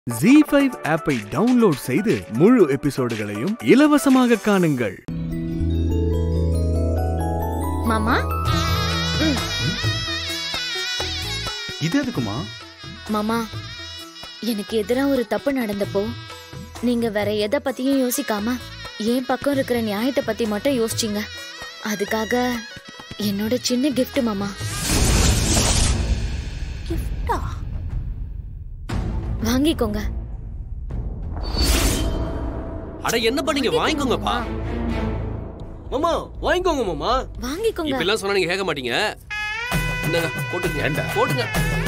G five ஆப்பை download செய்து முழு எபிசோடுகளையும் இலவசமாக காணுங்கள் மாமா இது எதுக்குமா மாமா எனக்கு எதிரா ஒரு தப்பு நடந்தப்போ நீங்க வேற எதை பத்தியும் யோசிக்காம என் பக்கம் இருக்கிற நியாயத்தை பத்தி மட்டும் யோசிச்சீங்க அதுக்காக என்னோட சின்ன gift மாமா வாங்கிக்கோங்க அட என்ன பண்ணீங்க வாங்கிக்கோங்கப்பா மாமா வாங்கிக்கோங்க மாமா வாங்கிக்கோங்க இப்பெல்லாம் சொன்னா நீங்க கேட்க மாட்டீங்க இந்தாங்க போட்டுங்க ஏன்டா? போட்டுங்க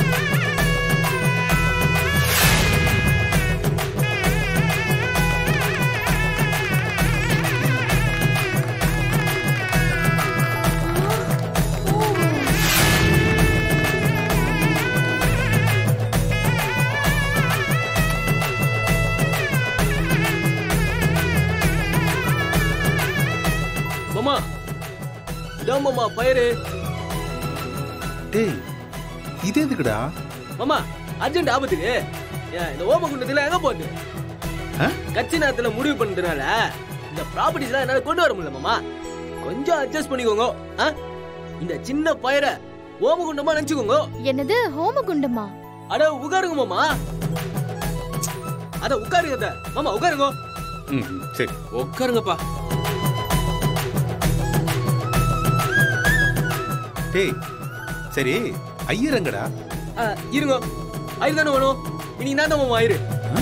மாமா இதான் மாமா பயிறு டேய் இது எதுக்குடா மாமா அர்ஜென்ட் ஆபத்துக்கு ஏன், இந்த ஓம குண்டத்துல எங்க போகுது ஆ? கட்சி நேரத்துல முடிவு பண்ணதுனால இந்த ப்ராப்பர்ட்டிஸ் எல்லாம் என்னால கொண்டு வர முடியல மாமா கொஞ்சம் அட்ஜஸ்ட் பண்ணிக்கோங்க ஆ? இந்த சின்ன பயிரை ஓம குண்டமா நினைச்சுக்கோங்க என்னது ஹோமகுண்டமா அட உட்காருங்க மாமா அத உட்காருங்க அத்தை. மாமா உட்காருங்க ம் ம், சரி உட்காருங்கப்பா டேய் சரி ஐயரங்கடா ஆ, இருங்க ஆயிரு தானே வேணும் இன்னைக்கு நான் தான் மாமா ஆயிரு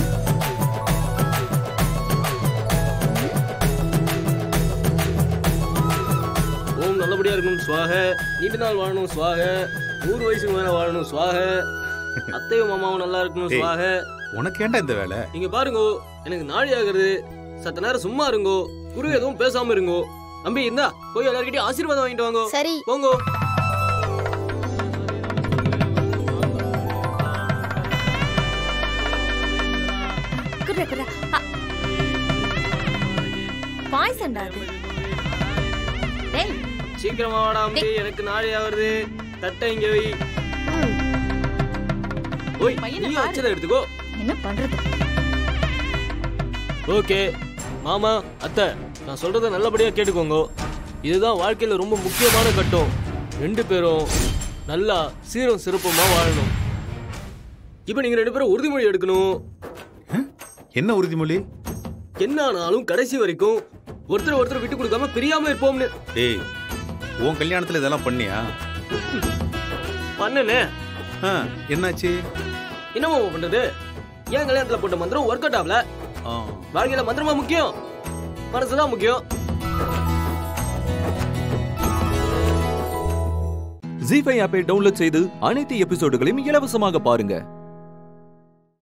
ஓம் நல்லபடியா இருக்கணும் சுவாக நீண்ட நாள் வாழணும் சுவாக நூறு வயசுக்கு மேல வாழணும் சுவாக அத்தையும் மாமாவும் நல்லா இருக்கணும் டேய். சுவாக உனக்கு ஏன்டா இந்த வேலை நீங்க பாருங்கோ எனக்கு நாழி ஆகுறது சத்த நேரம் சும்மா இருங்கோ குரு எதுவும் பேசாம இருங்கோ நம்பி இருந்தா போய் எல்லார்கிட்டயும் ஆசீர்வாதம் வாங்கிட்டு வாங்கோ சரி போங்கோ குர்ர குர்ர அ- பாயசம்டா அது டேய் சீக்கிரமா வாடா அம்பி எனக்கு நாழி ஆகுறது தட்டை இங்க வை ம், ஓய் பையனை நீ பாரு. வச்சதை எடுத்துக்கோ என்ன பண்றது ஓகே மாமா அத்தை நான் சொல்றத நல்லபடியா கேட்டுக்கோங்க இதுதான் வாழ்க்கையில ரொம்ப முக்கியமான கட்டம் ரெண்டு பேரும் நல்லா சீரும் சிறப்புமா வாழணும் இப்போ நீங்க ரெண்டு பேரும் உறுதிமொழி எடுக்கணும் என்ன உறுதிமொழி என்ன ஆனாலும் கடைசி வரைக்கும் ஒருத்தர் ஒருத்தர் விட்டு கொடுக்காம பிரியாம இருப்போம்னு டேய் உன் கல்யாணத்துல இதெல்லாம் பண்ணியா பண்ணனே ஆ, என்னாச்சு என்ன மாமா பண்றது ஏன் கல்யாணத்துல போட்ட மந்திரம் ஒர்க் அவுட் ஆகல ஆ, வாழ்க்கையில மந்திரமா முக்கியம் மனசுதான் முக்கியம் ஜி ஃபைவ் ஆப்பை டவுன்லோட் செய்து அனைத்து எபிசோடுகளையும் இலவசமாக பாருங்க